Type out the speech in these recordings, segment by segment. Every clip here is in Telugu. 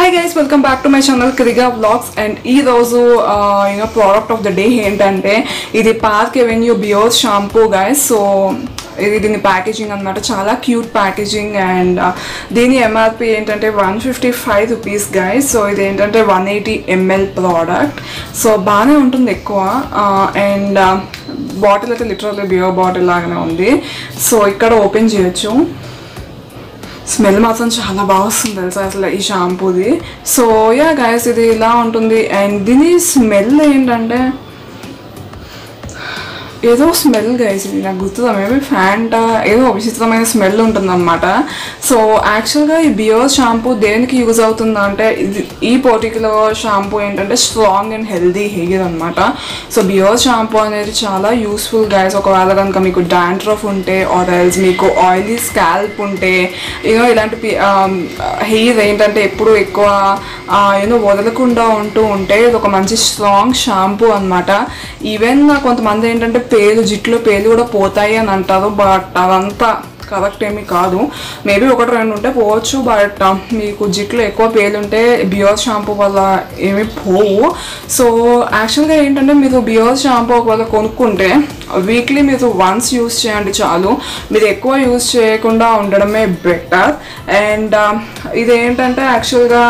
Hi guys welcome back to my channel Kriga vlogs and ఈ రోజు you know product of the day ఏంటంటే ఇది Park Avenue beer shampoo guys so ఇది దీని ప్యాకేజింగ్ అనమాట చాలా క్యూట్ ప్యాకేజింగ్ అండ్ దీని ఎంఆర్పి ఏంటంటే one fifty five rupees guys so ఇది ఏంటంటే one eighty ML product so బాగానే ఉంటుంది ఎక్కువ అండ్ బాటిల్ అయితే లిటరల్లీ బియర్ బాటిల్ లాగానే ఉంది సో ఇక్కడ ఓపెన్ చేయొచ్చు స్మెల్ మాత్రం చాలా బాగా వస్తుంది తెలుసా అసలు ఈ షాంపూది సో యా గైస్ ఇది ఇలా ఉంటుంది అండ్ దీని స్మెల్ ఏంటంటే ఏదో స్మెల్ గైస్ ఇది నాకు గుర్తుందా మేబీ ఫ్యాంటా ఏదో విచిత్రమైన స్మెల్ ఉంటుందన్నమాట సో యాక్చువల్గా ఈ బియర్ షాంపూ దేనికి యూజ్ అవుతుందా అంటే ఇది ఈ పర్టికులర్ షాంపూ ఏంటంటే స్ట్రాంగ్ అండ్ హెల్దీ హెయిర్ అనమాట సో బియర్ షాంపూ అనేది చాలా యూస్ఫుల్ గైస్ ఒకవేళ కనుక మీకు డాండ్రఫ్ ఉంటే ఆర్ ఎల్స్ మీకు ఆయిలీ స్కాల్ప్ ఉంటే యూనో ఇలాంటి హెయిర్ ఏంటంటే ఎప్పుడు ఎక్కువ యూనో వదలకుండా ఉంటూ ఉంటే ఇది ఒక మంచి స్ట్రాంగ్ షాంపూ అనమాట ఈవెన్ కొంతమంది ఏంటంటే పేలు జిట్లో పేలు కూడా పోతాయి అని అంటారు బట్ అదంతా కరెక్ట్ ఏమీ కాదు మేబీ ఒకటి రెండు ఉంటే పోవచ్చు బట్ మీకు జిట్లో ఎక్కువ పేలు ఉంటే బియర్ షాంపూ వల్ల ఏమీ పోవు సో యాక్చువల్గా ఏంటంటే మీరు బియర్ షాంపూ ఒకవేళ కొనుక్కుంటే వీక్లీ మీరు వన్స్ యూస్ చేయండి చాలు మీరు ఎక్కువ యూస్ చేయకుండా ఉండడమే బెటర్ అండ్ ఇది ఏంటంటే యాక్చువల్గా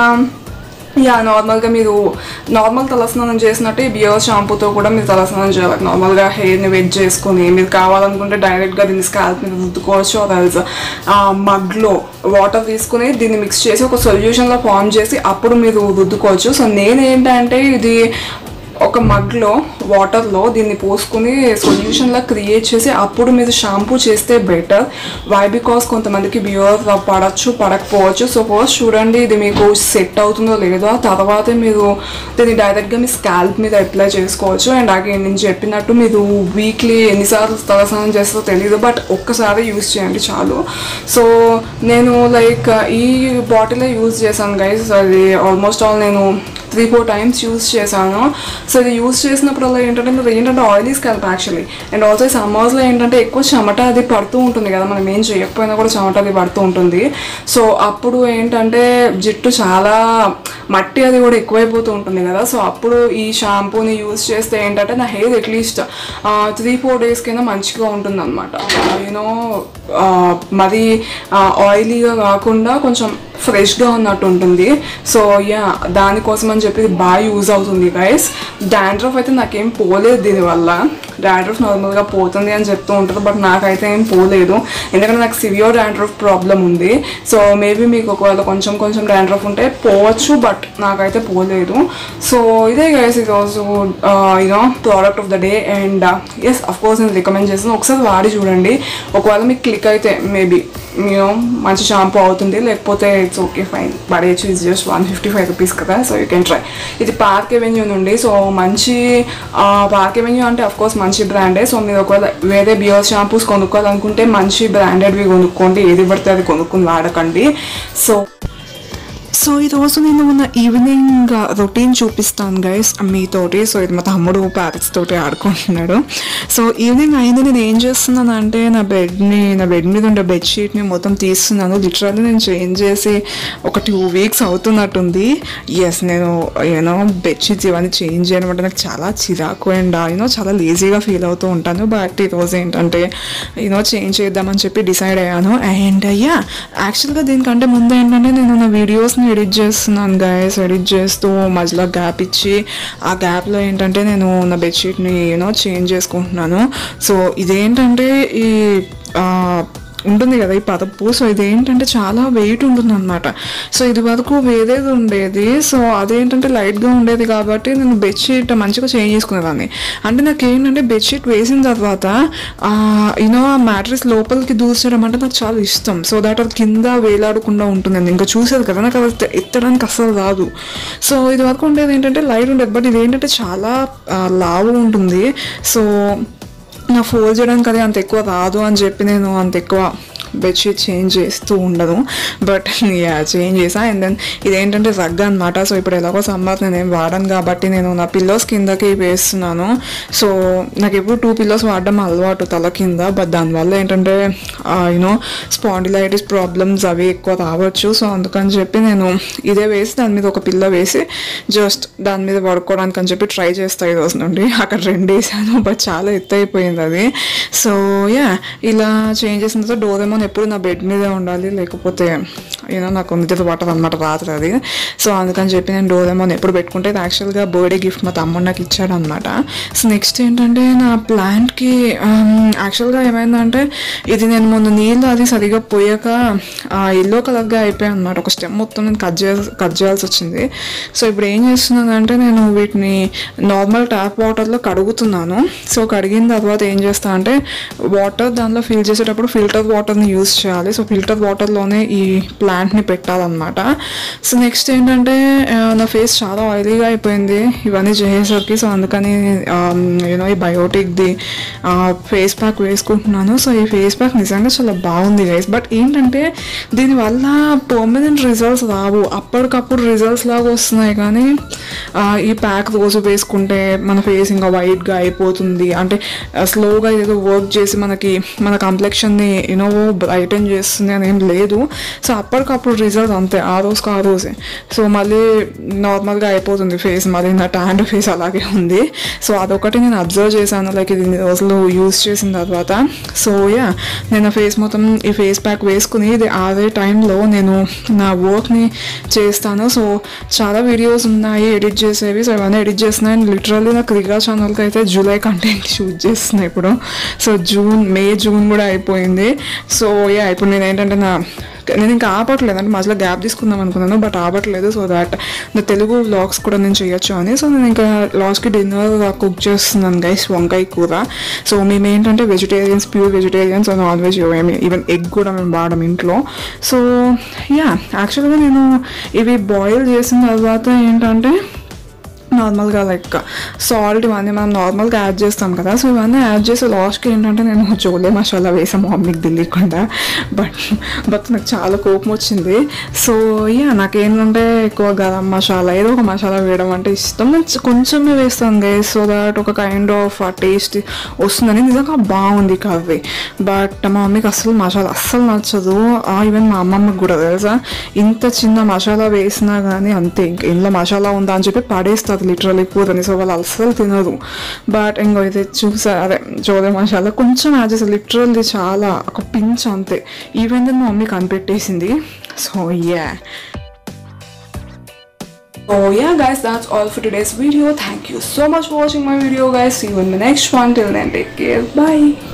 యా నార్మల్గా మీరు నార్మల్ తలస్నానం చేసినట్టు ఈ బియర్ షాంపూతో కూడా మీరు తలస్నానం చేయాలి నార్మల్గా హెయిర్ని వెట్ చేసుకొని మీరు కావాలనుకుంటే డైరెక్ట్గా దీన్ని స్కాల్ప్ మీద రుద్దుకోవచ్చు అదల్స్ మగ్లో వాటర్ తీసుకుని దీన్ని మిక్స్ చేసి ఒక సొల్యూషన్లో ఫామ్ చేసి అప్పుడు మీరు రుద్దుకోవచ్చు సో నేనేంటంటే ఇది ఒక మగ్లో వాటర్లో దీన్ని పోసుకుని సొల్యూషన్లా క్రియేట్ చేసి అప్పుడు మీరు షాంపూ చేస్తే బెటర్ వై బికాస్ కొంతమందికి బియర్ పడచ్చు పడకపోవచ్చు సో ఫస్ట్ చూడండి ఇది మీకు సెట్ అవుతుందో లేదో ఆ తర్వాతే మీరు దీన్ని డైరెక్ట్గా మీ స్కాల్ప్ మీద అప్లై చేసుకోవచ్చు అండ్ అలాగే నేను చెప్పినట్టు మీరు వీక్లీ ఎన్నిసార్లు తలస్నానం చేస్తారో తెలియదు బట్ ఒక్కసారి యూస్ చేయండి చాలు సో నేను లైక్ ఈ బాటిల్ యూజ్ చేశాను గైస్ అది ఆల్మోస్ట్ ఆల్ నేను త్రీ ఫోర్ టైమ్స్ యూస్ చేశాను సో ఇది యూస్ చేసినప్పుడల్లా ఏంటంటే మీరు ఏంటంటే oily scalp actually and also సమ్మర్స్లో ఏంటంటే ఎక్కువ చెమట అది పడుతూ ఉంటుంది కదా మనం ఏం చేయకపోయినా కూడా చెమట అది పడుతూ ఉంటుంది సో అప్పుడు ఏంటంటే జిట్టు చాలా మట్టి అది కూడా ఎక్కువైపోతూ ఉంటుంది కదా సో అప్పుడు ఈ షాంపూని యూస్ చేస్తే ఏంటంటే నా hair at least three four days కింద మంచిగా ఉంటుంది అనమాట యూనో మరి ఆయిలీగా కాకుండా కొంచెం ఫ్రెష్గా ఉన్నట్టు ఉంటుంది సో యా దానికోసం అని చెప్పి ఇది బాగా యూజ్ అవుతుంది గైస్ డాండ్రఫ్ అయితే నాకేం పోలేదు దీనివల్ల డాండ్రఫ్ నార్మల్గా పోతుంది అని చెప్తూ ఉంటారు బట్ నాకైతే ఏం పోలేదు ఎందుకంటే నాకు సివియర్ డాండ్రఫ్ ప్రాబ్లం ఉంది సో మేబీ మీకు ఒకవేళ కొంచెం కొంచెం డాండ్రఫ్ ఉంటే పోవచ్చు బట్ నాకైతే పోలేదు సో ఇదే గైస్ ఈరోజు you know product of the day and yes of course నేను రికమెండ్ చేస్తాను ఒకసారి వాడి చూడండి ఒకవేళ మీకు క్లిక్ అయితే మేబీ యూనో మంచి షాంపూ అవుతుంది లేకపోతే ఇట్స్ ఓకే ఫైన్ పడేయచ్చు is just one fifty five rupees కదా సో యూ కెన్ ట్రై ఇది పార్క్ ఎవెన్యూ నుండి సో మంచి పార్క్ ఎవెన్యూ అంటే అఫ్ కోర్స్ మంచి బ్రాండే సో మీరు ఒకవేళ వేరే బియర్ షాంపూస్ కొనుక్కోవాలనుకుంటే మంచి బ్రాండెడ్వి కొనుక్కోండి ఏది పడితే అది కొనుక్కుని వాడకండి సో సో ఈరోజు నేను ఉన్న ఈవినింగ్ రొటీన్ చూపిస్తాను గైస్ మీతోటి సో ఇది మా తమ్ముడు ప్యారెట్స్ తోటి ఆడుకుంటున్నాడు సో ఈవినింగ్ అయింది నేను ఏం చేస్తున్నాను అంటే నా బెడ్ని నా బెడ్ మీద ఉండే బెడ్షీట్ని మొత్తం తీస్తున్నాను లిటరల్లీ నేను చేంజ్ చేసి ఒక టూ వీక్స్ అవుతున్నట్టుంది ఎస్ నేను యూనో బెడ్షీట్స్ ఇవన్నీ చేంజ్ చేయడం అంటే నాకు చాలా చిరాకు అండ్ యూనో చాలా లేజీగా ఫీల్ అవుతూ ఉంటాను బట్ ఈరోజు ఏంటంటే యూనో చేంజ్ చేద్దామని చెప్పి డిసైడ్ అయ్యాను అండ్ అయ్యా యాక్చువల్గా దీనికంటే ముందు ఏంటంటే నేను నా వీడియోస్ని ఎడిట్ చేస్తున్నాను గైస్ ఎడిట్ చేస్తూ మధ్యలో గ్యాప్ ఇచ్చి ఆ గ్యాప్లో ఏంటంటే నేను నా బెడ్షీట్ని యూనో చేంజ్ చేసుకుంటున్నాను సో ఇదేంటంటే ఈ ఉంటుంది కదా ఈ పదపు సో ఇది ఏంటంటే చాలా వెయిట్ ఉంటుంది అనమాట సో ఇది వరకు వేరేది ఉండేది సో అదేంటంటే లైట్గా ఉండేది కాబట్టి నేను బెడ్షీట్ మంచిగా చేంజ్ చేసుకునేదాన్ని అంటే నాకు ఏంటంటే బెడ్షీట్ వేసిన తర్వాత యూనో ఆ మ్యాట్రిస్ లోపలికి దూర్చడం అంటే నాకు చాలా ఇష్టం సో దాట్ అది కింద వేలాడకుండా ఉంటుంది ఇంకా చూసేది కదా నాకు అది ఎత్తడానికి అస్సలు రాదు సో ఇది వరకు ఉండేది ఏంటంటే లైట్ ఉండేది బట్ ఇది ఏంటంటే చాలా లావు ఉంటుంది సో నా ఫోల్డ్ చేయడానికి అది అంత ఎక్కువ రాదు అని చెప్పి నేను అంత ఎక్కువ బెడ్షీట్ చేంజ్ చేస్తూ ఉండదు బట్ యా చేంజ్ చేసా అండ్ దెన్ ఇదేంటంటే రగ్ అనమాట సో ఇప్పుడు ఎలాగో సమ్మర్ నేను ఏం వాడను కాబట్టి నేను నా పిల్లోస్ కిందకి వేస్తున్నాను సో నాకు ఎప్పుడు టూ పిల్లోస్ వాడడం అలవాటు తల కింద బట్ దానివల్ల ఏంటంటే యూనో స్పాండిలైటిస్ ప్రాబ్లమ్స్ అవి ఎక్కువ రావచ్చు సో అందుకని చెప్పి నేను ఇదే వేసి దాని మీద ఒక పిల్ల వేసి జస్ట్ దాని మీద పడుకోవడానికి అని చెప్పి ట్రై చేస్తా ఈ రోజు నుండి అక్కడ రెండు వేసాను బట్ చాలా ఎత్తు అయిపోయింది అది సో యా ఇలా చేంజ్ చేసిన తర్వాత డోరేమోన్ ఎప్పుడు నా బెడ్ మీదే ఉండాలి లేకపోతే యూనో నాకు నిద్ర పట్టదు అనమాట రాత్రి అది సో అందుకని చెప్పి నేను డోరేమోన్ ఎప్పుడు పెట్టుకుంటే ఇది యాక్చువల్గా బర్త్డే గిఫ్ట్ మా తమ్ముడు నాకు ఇచ్చాడు అనమాట సో నెక్స్ట్ ఏంటంటే నా ప్లాంట్కి యాక్చువల్గా ఏమైందంటే ఇది నేను మొన్న నీళ్ళు అది సరిగా పోయాక ఎల్లో కలర్గా అయిపోయాయి అనమాట ఒక స్టెమ్ మొత్తం నేను కట్ చేయాల్సి కట్ చేయాల్సి వచ్చింది సో ఇప్పుడు ఏం చేస్తున్నానంటే నేను వీటిని నార్మల్ ట్యాప్ వాటర్లో కడుగుతున్నాను సో కడిగిన తర్వాత ఏం చేస్తా అంటే వాటర్ దానిలో ఫిల్ చేసేటప్పుడు ఫిల్టర్ వాటర్ని యూస్ చేయాలి సో ఫిల్టర్ వాటర్లోనే ఈ ప్లాంట్ని పెట్టాలన్నమాట సో నెక్స్ట్ ఏంటంటే ఆ, నా ఫేస్ చాలా ఆయిలీగా అయిపోయింది ఇవన్నీ చేసేసరికి సో అందుకని యూనో ఈ బయోటిక్ది ఫేస్ ప్యాక్ వేసుకుంటున్నాను సో ఈ ఫేస్ ప్యాక్ నిజంగా చాలా బాగుంది గైస్ బట్ ఏంటంటే దీనివల్ల పర్మనెంట్ రిజల్ట్స్ రావు అప్పటికప్పుడు రిజల్ట్స్ లాగా వస్తున్నాయి కానీ ఆ, ఈ ప్యాక్ రోజు వేసుకుంటే మన ఫేస్ ఇంకా వైట్గా అయిపోతుంది అంటే స్లోగా ఏదో వర్క్ చేసి మనకి మన కంప్లెక్షన్ని యూనో బ్రైటన్ చేస్తుంది అని ఏం లేదు సో అప్పటికప్పుడు రిజల్ట్ అంతే ఆ రోజుకి ఆ రోజే సో మళ్ళీ నార్మల్గా అయిపోతుంది ఫేస్ మళ్ళీ నా ట్యాండ్ ఫేస్ అలాగే ఉంది సో అదొకటి నేను అబ్జర్వ్ చేశాను లైక్ ఇది ఇన్ని రోజులు యూస్ చేసిన తర్వాత సో యా నేను ఆ ఫేస్ మొత్తం ఈ ఫేస్ ప్యాక్ వేసుకుని ఇది అదే టైంలో నేను నా వర్క్ని చేస్తాను సో చాలా వీడియోస్ ఉన్నాయి ఎడిట్ చేసేవి సో ఇవన్నీ ఎడిట్ చేస్తున్నాయి లిటరల్లీ నా క్రిగా ఛానల్కి అయితే జూలై కంటెంట్ షూట్ చేస్తున్నాయి ఇప్పుడు సో జూన్ మే జూన్ కూడా అయిపోయింది సో యా ఇప్పుడు నేను ఏంటంటే నా నేను ఇంకా ఆపట్లేదు అంటే మధ్యలో గ్యాప్ తీసుకుందాం అనుకున్నాను బట్ ఆపట్లేదు సో దాట్ నా తెలుగు వ్లాగ్స్ కూడా నేను చేయొచ్చు అని సో నేను ఇంకా లాస్ట్కి డిన్నర్ కుక్ చేస్తున్నాను గైస్ వంకాయ కూర సో మేము ఏంటంటే vegetarians pure vegetarians non veg ఏమి ఈవెన్ ఎగ్ కూడా మేము వాడడం ఇంట్లో సో యా యాక్చువల్గా నేను ఇవి బాయిల్ చేసిన తర్వాత ఏంటంటే నార్మల్గా లైక్ సాల్ట్ ఇవన్నీ మనం నార్మల్గా యాడ్ చేస్తాం కదా సో ఇవన్నీ యాడ్ చేసి లాస్ట్కి ఏంటంటే నేను చోలే మసాలా వేసాము మమ్మీకి తెలియకుండా బట్ బట్ నాకు చాలా కోపం వచ్చింది సో యా నాకేంటంటే ఎక్కువ గరం మసాలా ఏదో ఒక మసాలా వేయడం అంటే ఇష్టం నేను చ- కొంచెమే వేస్తాను గైస్ సో దట్ ఒక కైండ్ ఆఫ్ టేస్ట్ వస్తుందని నిజంగా బాగుంది కర్రీ బట్ మా మమ్మీకి అస్సలు మసాలా అస్సలు నచ్చదు ఈవెన్ మా అమ్మమ్మకి కూడా తెలుసా ఇంత చిన్న మసాలా వేసినా కానీ అంతే ఇంకా ఇంట్లో మసాలా ఉందా అని చెప్పి పడేస్తుంది లిటరలీ కూరని సో వాళ్ళు అస్సలు తినరు బట్ ఇంకో ఇది చూసా అదే చోదే మసాలా కొంచెం యాడ్ చేస్తారు లిటరల్లీ చాలా ఒక పించ్ అంతే ఈవెన్ దెన్ మా మమ్మీ కనిపెట్టేసింది so yeah So yeah guys that's all for today's video. Thank you so much for watching my video guys. See you in the next one. Till then take care. Bye.